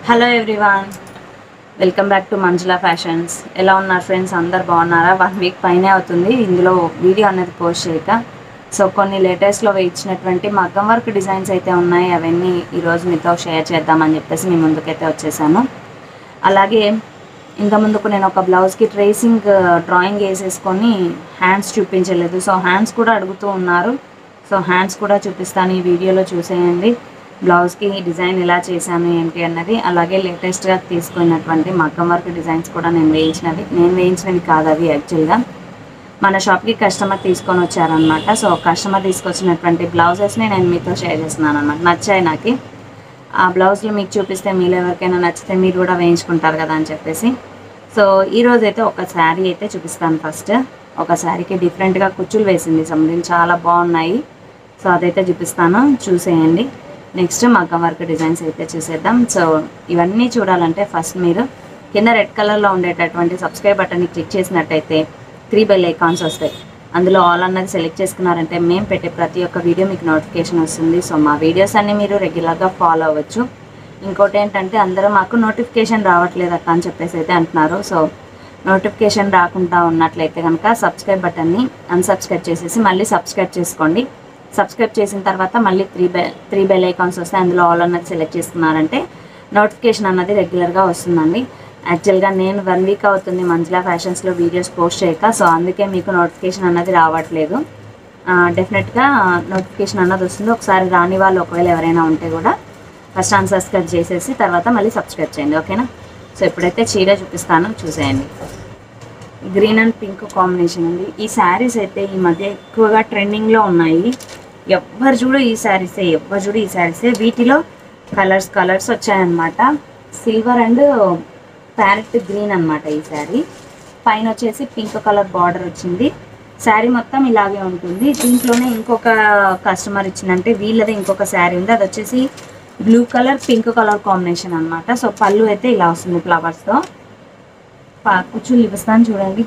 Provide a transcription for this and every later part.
hello everyone welcome back to Manjula fashions ఎలా ఉన్నారు friends అందరు బాగున్నారా వన్ వీక్ పైనే అవుతుంది ఇందులో వీడియో అనేది పోస్ట్ చేయక సో కొన్ని లేటెస్ట్లో ఇచ్చినటువంటి మగ్గం వర్క్ డిజైన్స్ అయితే ఉన్నాయి అవన్నీ ఈరోజు మీతో షేర్ చేద్దామని చెప్పేసి మీ ముందుకైతే వచ్చేసాను అలాగే ఇంత ముందుకు నేను ఒక బ్లౌజ్కి ట్రేసింగ్ డ్రాయింగ్ వేసేసుకొని హ్యాండ్స్ చూపించలేదు సో హ్యాండ్స్ కూడా అడుగుతూ ఉన్నారు సో హ్యాండ్స్ కూడా చూపిస్తాను ఈ వీడియోలో చూసేయండి బ్లౌజ్కి డిజైన్ ఎలా చేశాను ఏంటి అన్నది అలాగే లేటెస్ట్గా తీసుకున్నటువంటి మగ్గం వర్క్ డిజైన్స్ కూడా నేను వేయించినవి నేను వేయించినవి కాదు అవి యాక్చువల్గా మన షాప్కి కస్టమర్ తీసుకొని వచ్చారనమాట సో కస్టమర్ తీసుకొచ్చినటువంటి బ్లౌజెస్ని నేను మీతో షేర్ చేస్తున్నాను అనమాట నచ్చాయి నాకు ఆ బ్లౌజ్లు మీకు చూపిస్తే మీలో ఎవరికైనా నచ్చితే మీరు కూడా వేయించుకుంటారు కదా అని చెప్పేసి సో ఈరోజు అయితే ఒక శారీ అయితే చూపిస్తాను ఫస్ట్ ఒక శారీకి డిఫరెంట్గా కుచ్చులు వేసింది సంథింగ్ చాలా బాగున్నాయి సో అదైతే చూపిస్తాను చూసేయండి నెక్స్ట్ మగ్గం వర్క్ డిజైన్స్ అయితే చూసేద్దాం సో ఇవన్నీ చూడాలంటే ఫస్ట్ మీరు కింద రెడ్ కలర్లో ఉండేటటువంటి సబ్స్క్రైబ్ బటన్ని క్లిక్ చేసినట్టయితే త్రీ బెల్ ఐకాన్స్ వస్తాయి అందులో ఆల్ అన్నది సెలెక్ట్ చేసుకున్నారంటే మేము పెట్టే ప్రతి ఒక్క వీడియో మీకు నోటిఫికేషన్ వస్తుంది సో మా వీడియోస్ అన్ని మీరు రెగ్యులర్గా ఫాలో అవ్వచ్చు ఇంకోటి ఏంటంటే అందరూ మాకు నోటిఫికేషన్ రావట్లేదు అక్క అని చెప్పేసి అయితే అంటున్నారు సో నోటిఫికేషన్ రాకుండా ఉన్నట్లయితే కనుక సబ్స్క్రైబ్ బటన్ని అన్సబ్స్క్రైబ్ చేసేసి మళ్ళీ సబ్స్క్రైబ్ చేసుకోండి సబ్స్క్రైబ్ చేసిన తర్వాత మళ్ళీ three bell three bell icons వస్తే అందులో ఆల్ అన్నది సెలెక్ట్ చేసుకున్నారంటే నోటిఫికేషన్ అన్నది రెగ్యులర్గా వస్తుందండి యాక్చువల్గా నేను వన్ వీక్ అవుతుంది మంజులా ఫ్యాషన్స్లో వీడియోస్ పోస్ట్ చేయక సో అందుకే మీకు నోటిఫికేషన్ అన్నది రావట్లేదు డెఫినెట్గా నోటిఫికేషన్ అన్నది వస్తుంది ఒకసారి రాని వాళ్ళు ఒకవేళ ఎవరైనా ఉంటే కూడా ఫస్ట్ అన్సబ్స్క్రైబ్ చేసేసి తర్వాత మళ్ళీ సబ్స్క్రైబ్ చేయండి ఓకేనా సో ఇప్పుడైతే చీర చూపిస్తాను చూసేయండి గ్రీన్ అండ్ పింక్ కాంబినేషన్ ఉంది ఈ శారీస్ అయితే ఈ మధ్య ఎక్కువగా ట్రెండింగ్లో ఉన్నాయి ఎవ్వరు చూడు ఈ శారీసే ఎవ్వరు చూడు ఈ శారీసే వీటిలో కలర్స్ కలర్స్ వచ్చాయన్నమాట సిల్వర్ అండ్ ప్యారెట్ గ్రీన్ అన్నమాట ఈ శారీ పైన వచ్చేసి పింక్ కలర్ బార్డర్ వచ్చింది శారీ మొత్తం ఇలాగే ఉంటుంది దీంట్లోనే ఇంకొక కస్టమర్ ఇచ్చిందంటే వీళ్ళది ఇంకొక శారీ ఉంది అది వచ్చేసి blue colour pink colour combination అన్నమాట సో పళ్ళు అయితే ఇలా వస్తుంది ఫ్లవర్స్తో కుచ్చులు చూపిస్తాను చూడండి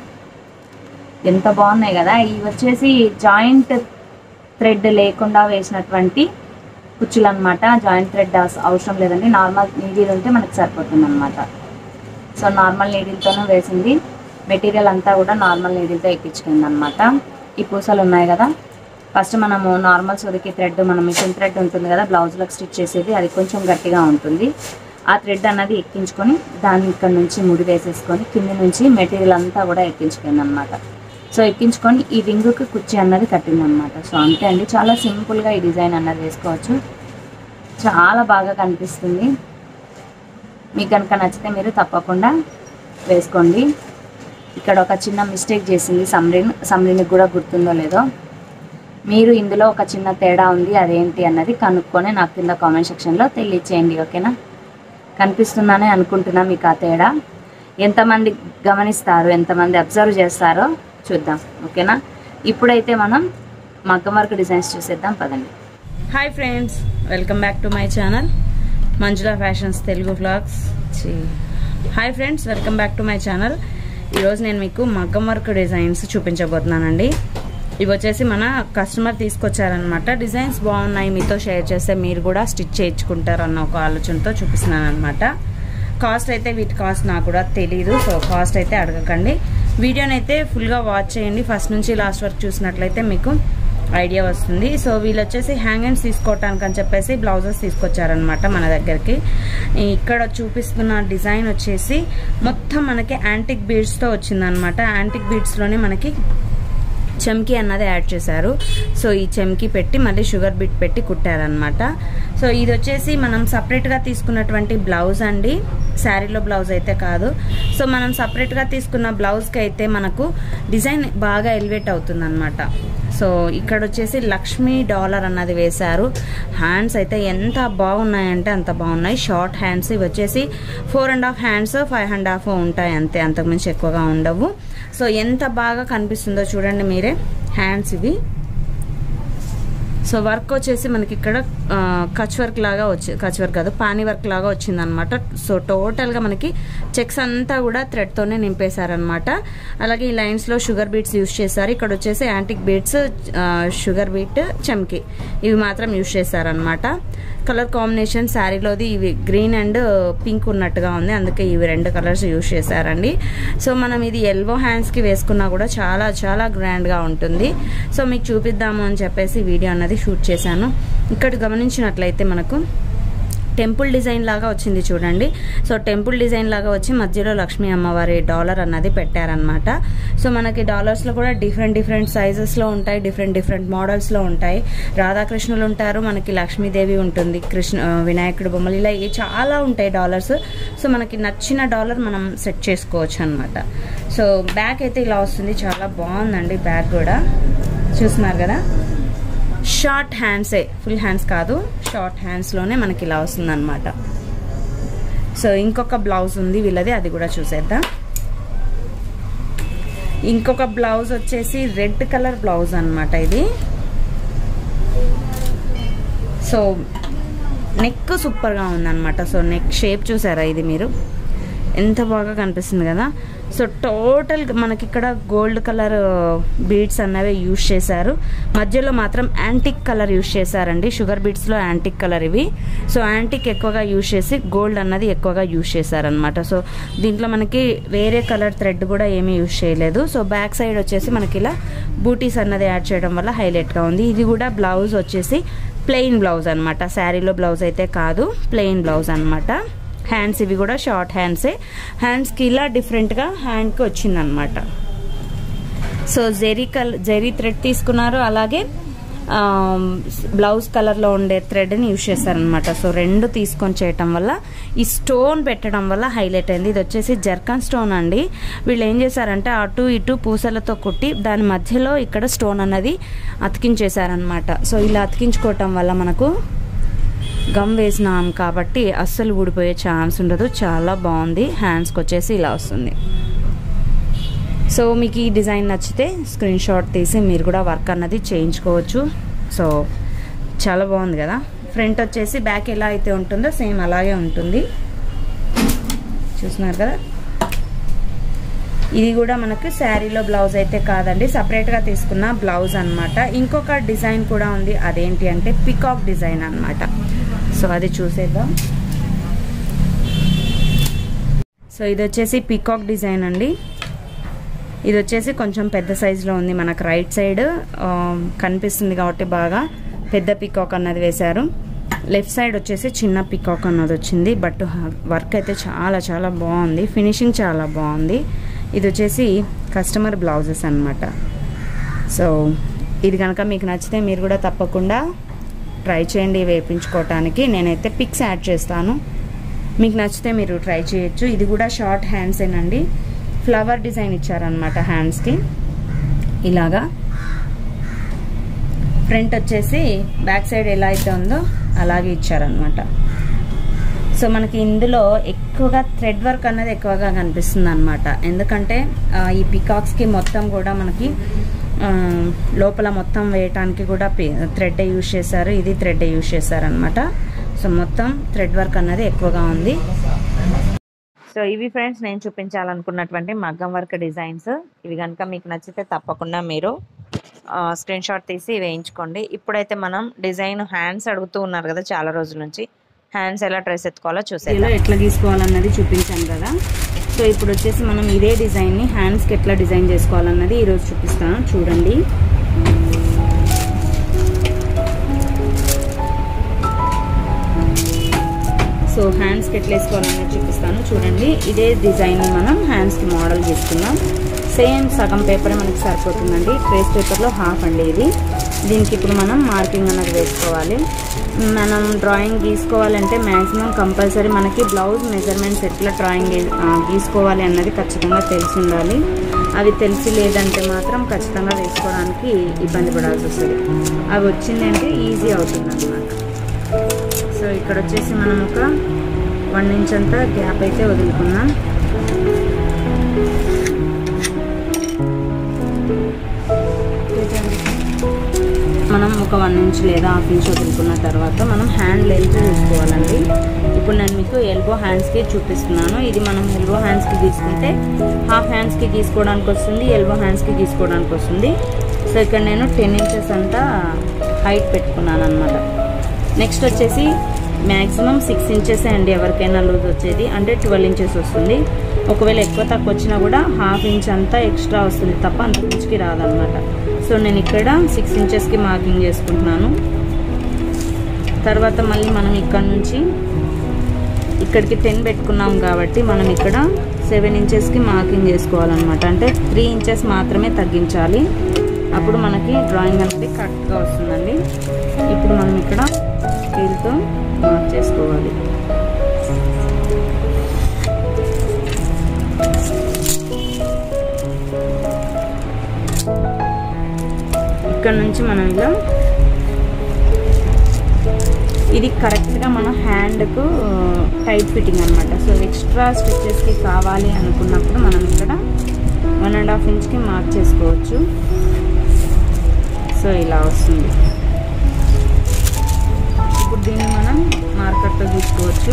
ఎంత బాగున్నాయి కదా ఇవి వచ్చేసి జాయింట్ థ్రెడ్ లేకుండా వేసినటువంటి కుచ్చులు అనమాట జాయింట్ థ్రెడ్ అవసరం లేదండి నార్మల్ నీడిల్ ఉంటే మనకు సరిపోతుంది అనమాట సో నార్మల్ నీడిల్తోనే వేసింది మెటీరియల్ అంతా కూడా నార్మల్ నీడిల్తో ఎక్కించుకుంది అనమాట ఈ పూసలు ఉన్నాయి కదా ఫస్ట్ మనము నార్మల్ సొరికి థ్రెడ్ మన మిషన్ థ్రెడ్ ఉంటుంది కదా బ్లౌజ్లకు స్టిచ్ చేసేది అది కొంచెం గట్టిగా ఉంటుంది ఆ థ్రెడ్ అన్నది ఎక్కించుకొని దాన్ని ఇక్కడ నుంచి ముడి వేసేసుకొని కింది నుంచి మెటీరియల్ అంతా కూడా ఎక్కించుకుంది అనమాట సో ఎక్కించుకొని ఈ రింగుకి కుర్చీ అన్నది కట్టింది అనమాట సో అంతే అండి చాలా సింపుల్గా ఈ డిజైన్ అన్నది వేసుకోవచ్చు చాలా బాగా కనిపిస్తుంది మీకు కనుక నచ్చితే మీరు తప్పకుండా వేసుకోండి ఇక్కడ ఒక చిన్న మిస్టేక్ చేసింది సమ్రిన్ సమ్రిన్కి కూడా గుర్తుందో లేదో మీరు ఇందులో ఒక చిన్న తేడా ఉంది అదేంటి అన్నది కనుక్కొని నాకు కింద కామెంట్ సెక్షన్లో తెలియచేయండి ఓకేనా కనిపిస్తుందనే అనుకుంటున్నా మీకు ఆ తేడా ఎంతమంది గమనిస్తారు ఎంతమంది అబ్జర్వ్ చేస్తారో చూద్దాం ఓకేనా ఇప్పుడైతే మనం మగ్గం వర్క్ డిజైన్స్ చూసేద్దాం పదండి hi friends welcome back to my channel Manjula fashions Telugu vlogs hi friends welcome back to my channel ఈరోజు నేను మీకు మగ్గం వర్క్ డిజైన్స్ చూపించబోతున్నానండి ఇవి వచ్చేసి మన కస్టమర్ తీసుకొచ్చారనమాట డిజైన్స్ బాగున్నాయి మీతో షేర్ చేస్తే మీరు కూడా స్టిచ్ చేయించుకుంటారు అన్న ఒక ఆలోచనతో చూపిస్తున్నాను అనమాట కాస్ట్ అయితే వీటి కాస్ట్ నాకు కూడా తెలీదు సో కాస్ట్ అయితే అడగకండి వీడియోని అయితే ఫుల్గా వాచ్ చేయండి ఫస్ట్ నుంచి లాస్ట్ వరకు చూసినట్లయితే మీకు ఐడియా వస్తుంది సో వీళ్ళు వచ్చేసి హ్యాంగ్ అండ్స్ తీసుకోవటానికి అని చెప్పేసి బ్లౌజెస్ తీసుకొచ్చారనమాట మన దగ్గరికి ఇక్కడ చూపిస్తున్న డిజైన్ వచ్చేసి మొత్తం మనకి యాంటిక్ బీడ్స్తో వచ్చిందనమాట యాంటిక్ బీడ్స్లోనే మనకి చెమ్కి అన్నది యాడ్ చేశారు సో ఈ చెమ్కి పెట్టి మళ్ళీ షుగర్ బిట్ పెట్టి కుట్టారనమాట సో ఇది వచ్చేసి మనం సపరేట్గా తీసుకున్నటువంటి బ్లౌజ్ అండి శారీలో బ్లౌజ్ అయితే కాదు సో మనం సపరేట్గా తీసుకున్న బ్లౌజ్కి అయితే మనకు డిజైన్ బాగా ఎలివేట్ అవుతుందన్నమాట సో ఇక్కడ వచ్చేసి లక్ష్మీ డాలర్ అన్నది వేశారు హ్యాండ్స్ అయితే ఎంత బాగున్నాయంటే అంత బాగున్నాయి షార్ట్ హ్యాండ్స్ ఇవి వచ్చేసి four and half hands five and half ఉంటాయి అంతే అంతకుమించి ఎక్కువగా ఉండవు సో ఎంత బాగా కనిపిస్తుందో చూడండి మీరే హ్యాండ్స్ ఇవి సో వర్క్ వచ్చేసి మనకి ఇక్కడ కచ్ వర్క్ లాగా వచ్చి కచ్ వర్క్ కాదు పానీ వర్క్ లాగా వచ్చింది అనమాట సో టోటల్గా మనకి చెక్స్ అంతా కూడా థ్రెడ్తోనే నింపేశారనమాట అలాగే ఈ లైన్స్లో షుగర్ బీట్స్ యూస్ చేశారు ఇక్కడ వచ్చేసి యాంటిక్ బీట్స్ షుగర్ బీట్ చెమ్కి ఇవి మాత్రం యూస్ చేశారనమాట కలర్ కాంబినేషన్ శారీలోది ఇవి గ్రీన్ అండ్ పింక్ ఉన్నట్టుగా ఉంది అందుకే ఇవి రెండు కలర్స్ యూస్ చేశారండి సో మనం ఇది ఎల్బో హ్యాండ్స్కి వేసుకున్నా కూడా చాలా చాలా గ్రాండ్గా ఉంటుంది సో మీకు చూపిద్దాము అని చెప్పేసి వీడియో అన్నది షూట్ చేశాను ఇక్కడ గమనించినట్లయితే మనకు టెంపుల్ డిజైన్ లాగా వచ్చింది చూడండి సో టెంపుల్ డిజైన్ లాగా వచ్చి మధ్యలో లక్ష్మీ అమ్మవారి డాలర్ అన్నది పెట్టారనమాట సో మనకి డాలర్స్లో కూడా డిఫరెంట్ డిఫరెంట్ సైజెస్లో ఉంటాయి డిఫరెంట్ డిఫరెంట్ మోడల్స్లో ఉంటాయి రాధాకృష్ణులు ఉంటారు మనకి లక్ష్మీదేవి ఉంటుంది కృష్ణ వినాయకుడు బొమ్మలు ఇలా ఏ- చాలా ఉంటాయి డాలర్స్ సో మనకి నచ్చిన డాలర్ మనం సెట్ చేసుకోవచ్చు అనమాట సో బ్యాగ్ అయితే ఇలా వస్తుంది చాలా బాగుందండి బ్యాగ్ కూడా చూస్తున్నారు కదా షార్ట్ హ్యాండ్సే ఫుల్ హ్యాండ్స్ కాదు షార్ట్ హ్యాండ్స్లోనే మనకి ఇలా వస్తుంది అనమాట సో ఇంకొక బ్లౌజ్ ఉంది వీళ్ళది అది కూడా చూసేద్దాం ఇంకొక బ్లౌజ్ వచ్చేసి రెడ్ కలర్ బ్లౌజ్ అన్నమాట ఇది సో నెక్ సూపర్గా ఉందన్నమాట సో నెక్ షేప్ చూసారా ఇది మీరు ఎంత బాగా కనిపిస్తుంది కదా సో టోటల్ మనకి ఇక్కడ గోల్డ్ కలర్ బీడ్స్ అన్నవి యూజ్ చేశారు మధ్యలో మాత్రం యాంటిక్ కలర్ యూజ్ చేశారండి షుగర్ బీడ్స్లో యాంటిక్ కలర్ ఇవి సో యాంటిక్ ఎక్కువగా యూజ్ చేసి గోల్డ్ అన్నది ఎక్కువగా యూజ్ చేశారనమాట సో దీంట్లో మనకి వేరే కలర్ థ్రెడ్ కూడా ఏమీ యూజ్ చేయలేదు సో బ్యాక్ సైడ్ వచ్చేసి మనకి ఇలా బూటీస్ అన్నది యాడ్ చేయడం వల్ల హైలైట్గా ఉంది ఇది కూడా బ్లౌజ్ వచ్చేసి ప్లెయిన్ బ్లౌజ్ అనమాట శారీలో బ్లౌజ్ అయితే కాదు ప్లెయిన్ బ్లౌజ్ అనమాట హ్యాండ్స్ ఇవి కూడా షార్ట్ హ్యాండ్సే హ్యాండ్స్కి ఇలా డిఫరెంట్గా హ్యాండ్కి వచ్చిందనమాట సో జెరీ కల్ జెరీ థ్రెడ్ తీసుకున్నారు అలాగే ఆ, బ్లౌజ్ కలర్లో ఉండే థ్రెడ్ని యూజ్ చేశారనమాట సో రెండు తీసుకొని చేయటం వల్ల ఈ స్టోన్ పెట్టడం వల్ల హైలైట్ అయింది ఇది వచ్చేసి జర్కన్ స్టోన్ అండి వీళ్ళు ఏం చేశారంటే అటు ఇటు పూసలతో కుట్టి దాని మధ్యలో ఇక్కడ స్టోన్ అన్నది అతికించేశారనమాట సో ఇలా అతికించుకోవటం వల్ల మనకు గమ్ వేసినాం కాబట్టి అస్సలు ఊడిపోయే ఛాన్స్ ఉండదు చాలా బాగుంది హ్యాండ్స్కి వచ్చేసి ఇలా వస్తుంది సో మీకు ఈ డిజైన్ నచ్చితే స్క్రీన్ షాట్ తీసి మీరు కూడా వర్క్ అన్నది చేయించుకోవచ్చు సో చాలా బాగుంది కదా ఫ్రంట్ వచ్చేసి బ్యాక్ ఎలా అయితే ఉంటుందో సేమ్ అలాగే ఉంటుంది చూస్తున్నారు కదా ఇది కూడా మనకు శారీలో బ్లౌజ్ అయితే కాదండి సపరేట్గా తీసుకున్న బ్లౌజ్ అన్నమాట ఇంకొక డిజైన్ కూడా ఉంది అదేంటి అంటే పికాక్ డిజైన్ అన్నమాట సో అది చూసేద్దాం సో ఇది వచ్చేసి పికాక్ డిజైన్ అండి ఇది వచ్చేసి కొంచెం పెద్ద సైజులో ఉంది మనకు రైట్ సైడ్ ఆ, కనిపిస్తుంది కాబట్టి బాగా పెద్ద పికాక్ అన్నది వేశారు లెఫ్ట్ సైడ్ వచ్చేసి చిన్న పికాక్ అన్నది వచ్చింది బట్ వర్క్ అయితే చాలా చాలా బాగుంది ఫినిషింగ్ చాలా బాగుంది ఇది వచ్చేసి కస్టమర్ బ్లౌజెస్ అన్నమాట సో ఇది కనుక మీకు నచ్చితే మీరు కూడా తప్పకుండా ట్రై చేయండి వేపించుకోవటానికి నేనైతే పిక్స్ యాడ్ చేస్తాను మీకు నచ్చితే మీరు ట్రై చేయొచ్చు ఇది కూడా షార్ట్ హ్యాండ్సేనండి ఫ్లవర్ డిజైన్ ఇచ్చారనమాట హ్యాండ్స్కి ఇలాగా ఫ్రంట్ వచ్చేసి బ్యాక్ సైడ్ ఎలా అయితే ఉందో అలాగే ఇచ్చారనమాట సో మనకి ఇందులో ఎక్కువగా థ్రెడ్ వర్క్ అన్నది ఎక్కువగా కనిపిస్తుంది అనమాట ఎందుకంటే ఆ, ఈ పికాక్స్కి మొత్తం కూడా మనకి ఆ, లోపల మొత్తం వేయటానికి కూడా థ్రెడ్ యూజ్ చేశారు ఇది థ్రెడ్ యూజ్ చేశారనమాట సో మొత్తం థ్రెడ్ వర్క్ అన్నది ఎక్కువగా ఉంది సో ఇవి ఫ్రెండ్స్ నేను చూపించాలనుకున్నటువంటి మగ్గం వర్క్ డిజైన్స్ ఇవి కనుక మీకు నచ్చితే తప్పకుండా మీరు స్క్రీన్ షాట్ తీసి వేయించుకోండి ఇప్పుడైతే మనం డిజైన్ హ్యాండ్స్ అడుగుతూ ఉన్నారు కదా చాలా రోజుల నుంచి హ్యాండ్స్ ఎలా డ్రెస్ ఎత్తుకోవాలో చూసే ఎట్లా గీసుకోవాలన్నది చూపించాను కదా సో ఇప్పుడు వచ్చేసి మనం ఇదే డిజైన్ని హ్యాండ్స్కి ఎట్లా డిజైన్ చేసుకోవాలన్నది ఈరోజు చూపిస్తాను చూడండి సో హ్యాండ్స్కి ఎట్లా వేసుకోవాలనేది చూపిస్తాను చూడండి ఇదే డిజైన్ని మనం హ్యాండ్స్కి మోడల్ చేసుకుందాం సేమ్ సగం పేపర్ మనకి సరిపోతుందండి ట్రేస్ పేపర్లో హాఫ్ అండి ఇది దీనికి ఇప్పుడు మనం మార్కింగ్ అన్నది వేసుకోవాలి మనం డ్రాయింగ్ గీసుకోవాలంటే మ్యాక్సిమం కంపల్సరీ మనకి బ్లౌజ్ మెజర్మెంట్స్ ఎట్లా డ్రాయింగ్ గీ- ఆ, గీసుకోవాలి అన్నది ఖచ్చితంగా తెలిసి ఉండాలి అవి తెలిసి లేదంటే మాత్రం ఖచ్చితంగా వేసుకోవడానికి ఇబ్బంది పడాల్సి వస్తుంది అవి వచ్చిందంటే ఈజీ అవుతుంది అన్నమాట సో ఇక్కడ వచ్చేసి మనం ఒక వన్ ఇంచ్ అంతా గ్యాప్ అయితే వదులుకున్నాం మనం ఒక వన్ ఇంచ్ లేదా హాఫ్ ఇంచ్ వదులుకున్న తర్వాత మనం హ్యాండ్ లెంత్ చూసుకోవాలండి ఇప్పుడు నేను మీకు ఎల్బో హ్యాండ్స్కి చూపిస్తున్నాను ఇది మనం ఎల్బో హ్యాండ్స్కి తీసుకుంటే హాఫ్ హ్యాండ్స్కి గీసుకోవడానికి వస్తుంది ఎల్బో హ్యాండ్స్కి గీసుకోవడానికి వస్తుంది సో ఇక్కడ నేను టెన్ ఇంచెస్ అంతా హైట్ పెట్టుకున్నాను అనమాట నెక్స్ట్ వచ్చేసి మ్యాక్సిమం సిక్స్ ఇంచెస్ అండి ఎవరికైనా లూజ్ వచ్చేది అంటే ట్వెల్వ్ ఇంచెస్ వస్తుంది ఒకవేళ ఎక్కువ తక్కువ వచ్చినా కూడా హాఫ్ ఇంచ్ అంతా ఎక్స్ట్రా వస్తుంది తప్ప అంత ఇంచుకి రాదనమాట సో నేను ఇక్కడ సిక్స్ ఇంచెస్కి మార్కింగ్ చేసుకుంటున్నాను తర్వాత మళ్ళీ మనం ఇక్కడ నుంచి ఇక్కడికి టెన్ పెట్టుకున్నాం కాబట్టి మనం ఇక్కడ సెవెన్ ఇంచెస్కి మార్కింగ్ చేసుకోవాలన్నమాట అంటే త్రీ ఇంచెస్ మాత్రమే తగ్గించాలి అప్పుడు మనకి డ్రాయింగ్ అనేది కరెక్ట్గా వస్తుందండి ఇప్పుడు మనం ఇక్కడ స్కేల్తో మార్క్ చేసుకోవాలి ఇక్కడ నుంచి మనం ఇలా ఇది కరెక్ట్గా మన హ్యాండ్కు టైట్ ఫిట్టింగ్ అనమాట సో ఎక్స్ట్రా స్టిచ్చెస్కి కావాలి అనుకున్నప్పుడు మనం ఇక్కడ వన్ అండ్ హాఫ్ ఇంచ్కి మార్క్ చేసుకోవచ్చు సో ఇలా వస్తుంది ఇప్పుడు దీన్ని మనం మార్కెట్లో తీసుకోవచ్చు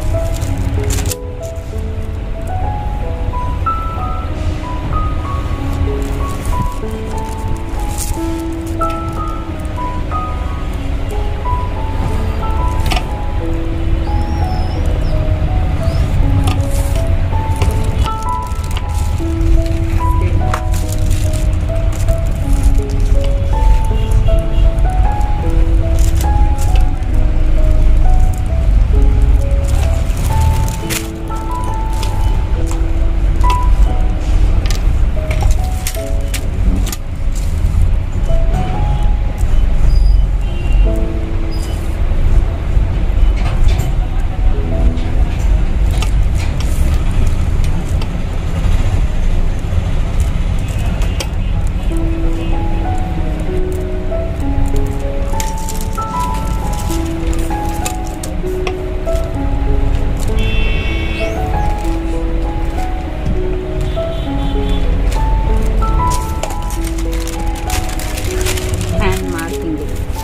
హ్యాండ్ మార్కింగ్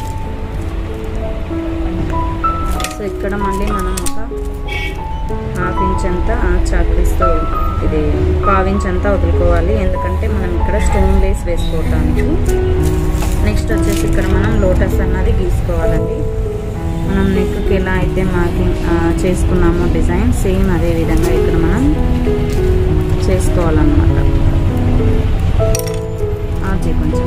సో ఇక్కడ మళ్ళీ మనం ఒక హాఫ్ ఇంచ్ అంతా చాక్రీస్తో ఇది పావించ్ అంతా వదులుకోవాలి ఎందుకంటే మనం ఇక్కడ స్టోన్ లేస్ వేసుకోవటానికి నెక్స్ట్ వచ్చేసి ఇక్కడ మనం లోటస్ అన్నది గీసుకోవాలండి మనం నెక్కి ఎలా అయితే మార్కింగ్ చేసుకున్నామో డిజైన్ సేమ్ అదే విధంగా ఇక్కడ మనం చేసుకోవాలన్నమాట ఆర్జీ కొంచెం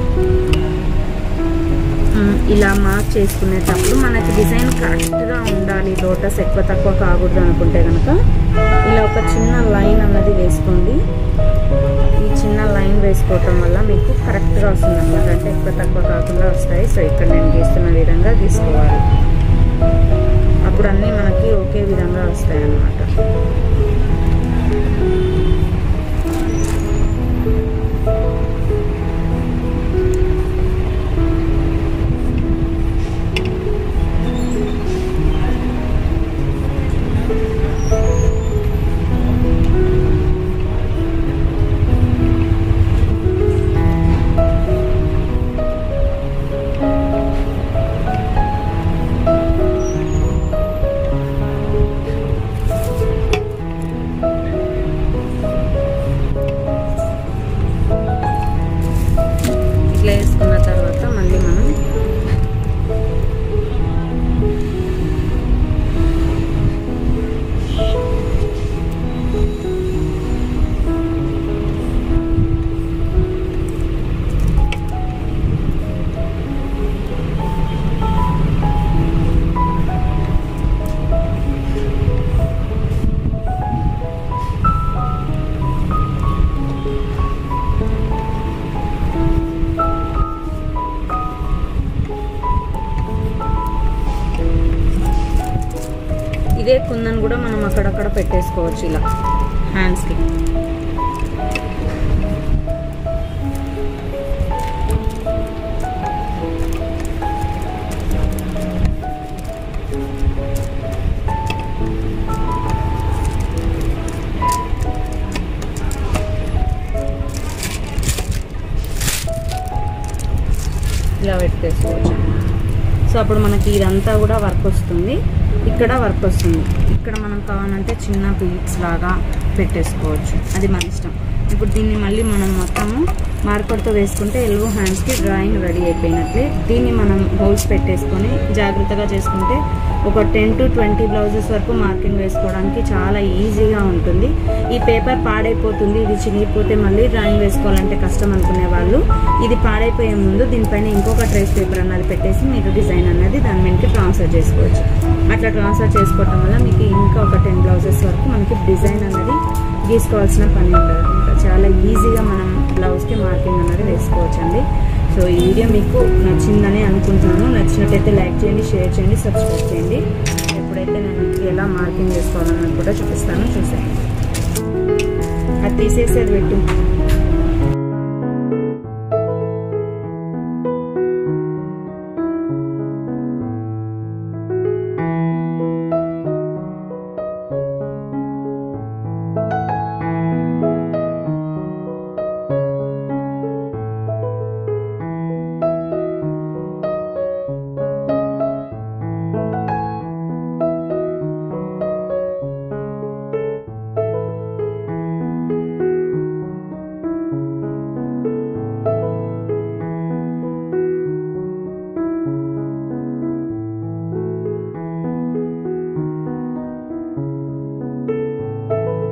మ్, ఇలా మార్క్ చేసుకునేటప్పుడు మనకి డిజైన్ కరెక్ట్గా ఉండాలి లోటస్ ఎక్కువ తక్కువ కాకూడదు అనుకుంటే కనుక ఇలా ఒక చిన్న లైన్ అన్నది వేసుకోండి ఈ చిన్న లైన్ వేసుకోవటం వల్ల మీకు కరెక్ట్గా వస్తుంది అనమాట అంటే ఎక్కువ తక్కువ కాకుండా వస్తాయి సో ఇక్కడ నేను గీస్తున్న విధంగా గీసుకోవాలి అప్పుడు అన్నీ మనకి ఒకే విధంగా వస్తాయి అన్నమాట ఇట్లా వేసుకున్న తర్వాత మళ్ళీ మనం ఇదే కుందన్ కూడా మనం అక్కడక్కడ పెట్టేసుకోవచ్చు ఇలా హ్యాండ్స్కి ఇలా పెట్టేసుకోవచ్చు సో అప్పుడు మనకి ఇదంతా కూడా వర్క్ వస్తుంది ఇక్కడ వర్క్ వస్తుంది ఇక్కడ మనం కావాలంటే చిన్న బీట్స్ లాగా పెట్టేసుకోవచ్చు అది మన ఇష్టం ఇప్పుడు దీన్ని మళ్ళీ మనం మొత్తము మార్కర్తో వేసుకుంటే ఎల్బో హ్యాండ్స్కి డ్రాయింగ్ రెడీ అయిపోయినట్లే దీన్ని మనం హోల్స్ పెట్టేసుకొని జాగ్రత్తగా చేసుకుంటే ఒక టెన్ టు ట్వంటీ బ్లౌజెస్ వరకు మార్కింగ్ వేసుకోవడానికి చాలా ఈజీగా ఉంటుంది ఈ పేపర్ పాడైపోతుంది ఇది చినిగిపోతే మళ్ళీ డ్రాయింగ్ వేసుకోవాలంటే కష్టం అనుకునే వాళ్ళు ఇది పాడైపోయే ముందు దీనిపైన ఇంకొక ట్రేస్ పేపర్ అన్నది పెట్టేసి మీరు డిజైన్ అన్నది దాని మీదకి ట్రాన్స్ఫర్ చేసుకోవచ్చు అట్లా ట్రాన్స్ఫర్ చేసుకోవటం వల్ల మీకు ఇంకా ఒక టెన్ బ్లౌజెస్ వరకు మనకి డిజైన్ అన్నది గీసుకోవాల్సిన పని ఉంటుంది అనమాట చాలా ఈజీగా మనం బ్లౌజ్కి మార్కింగ్ అన్నది వేసుకోవచ్చండి సో ఈ వీడియో మీకు నచ్చిందని అనుకుంటున్నాను నచ్చినట్టయితే లైక్ చేయండి షేర్ చేయండి సబ్స్క్రైబ్ చేయండి ఎప్పుడైతే నేను ఎలా మార్కింగ్ చేసుకోవాలన్నది కూడా చూపిస్తాను చూసేయండి అది తీసేసేది పెట్టు